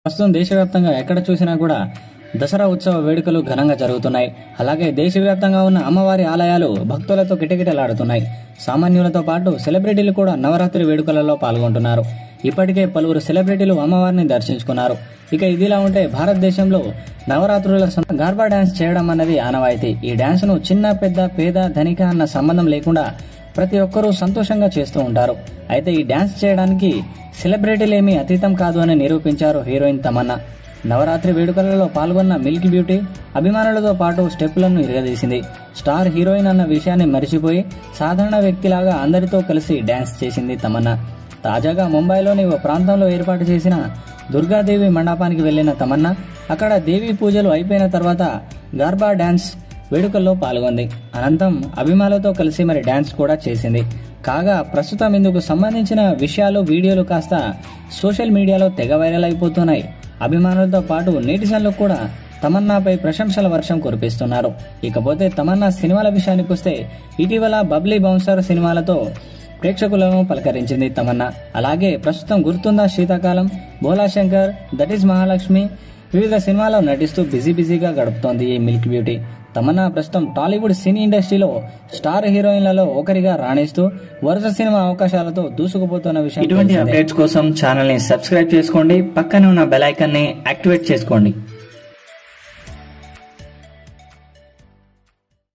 ప్రస్తుతం దేశవ్యాప్తంగా ఎక్కడ చూసినా కూడా దసరా ఉత్సవ వేడుకలు ఘనంగా జరుగుతున్నాయి అలాగే దేశవ్యాప్తంగా ఉన్న అమ్మవారి ఆలయాలు భక్తులతో కిటకిటలాడుతున్నాయి సామాన్యులతో పాటు సెలబ్రిటీలు కూడా నవరాత్రి వేడుకలలో పాల్గొంటున్నారు ఇప్పటికే పలువురు సెలబ్రిటీలు అమ్మవారిని దర్శించుకున్నారు ఇక ఇదిలా ఉంటే భారతదేశంలో నవరాత్రుల సం- గార్బా డాన్స్ చేయడం అన్నది ఆనవాయితీ ఈ డాన్స్ ను చిన్న పెద్ద పేద ధనిక అన్న సంబంధం లేకుండా ప్రతి ఒక్కరూ సంతోషంగా చేస్తూ ఉంటారు అయితే ఈ డాన్స్ చేయడానికి సెలబ్రిటీలేమీ అతీతం కాదు అని నిరూపించారు హీరోయిన్ తమన్నా నవరాత్రి వేడుకలలో పాల్గొన్న మిల్క్ బ్యూటీ అభిమానులతో పాటు స్టెప్పులను ఇరగదీసింది స్టార్ హీరోయిన్ అన్న విషయాన్ని మరిచిపోయి సాధారణ వ్యక్తిలాగా అందరితో కలిసి డాన్స్ చేసింది తమన్నా తాజాగా ముంబైలోని ఓ ప్రాంతంలో ఏర్పాటు చేసిన దుర్గాదేవి మండపానికి వెళ్లిన తమన్నా అక్కడ దేవి పూజలు అయిపోయిన తర్వాత గార్బా డాన్స్ వేడుకల్లో పాల్గొంది అనంతరం అభిమానులతో కలిసి మరి డాన్స్ కూడా చేసింది కాగా ప్రస్తుతం ఇందుకు సంబంధించిన విషయాలు వీడియోలు కాస్త సోషల్ మీడియాలో తెగ వైరల్ అయిపోతున్నాయి అభిమానులతో పాటు నెటిజన్లు కూడా తమన్నాపై ప్రశంసల వర్షం కురిపిస్తున్నారు ఇకపోతే తమన్నా సినిమాల విషయానికి వస్తే ఇటీవల బబ్లీ బౌన్సర్ సినిమాలతో ప్రేక్షకులను పలకరించింది తమన్నా అలాగే ప్రస్తుతం గుర్తుందా శీతాకాలం భోలా శంకర్ దట్ ఈస్ మహాలక్ష్మి వివిధ సినిమాల్లో నటిస్తూ బిజీ బిజీగా గడుపుతోంది ఈ మిల్క్ బ్యూటీ తమన్నా ప్రస్తుతం టాలీవుడ్ సినీ ఇండస్ట్రీలో స్టార్ హీరోయిన్లలో ఒకరిగా రాణిస్తూ వరుస సినిమా అవకాశాలతో దూసుకుపోతున్న విషయం ఇటువంటి అప్డేట్స్ కోసం ఛానల్ ని సబ్స్క్రైబ్ చేసుకోండి పక్కనే ఉన్న బెల్ ఐకాన్ ని యాక్టివేట్ చేసుకోండి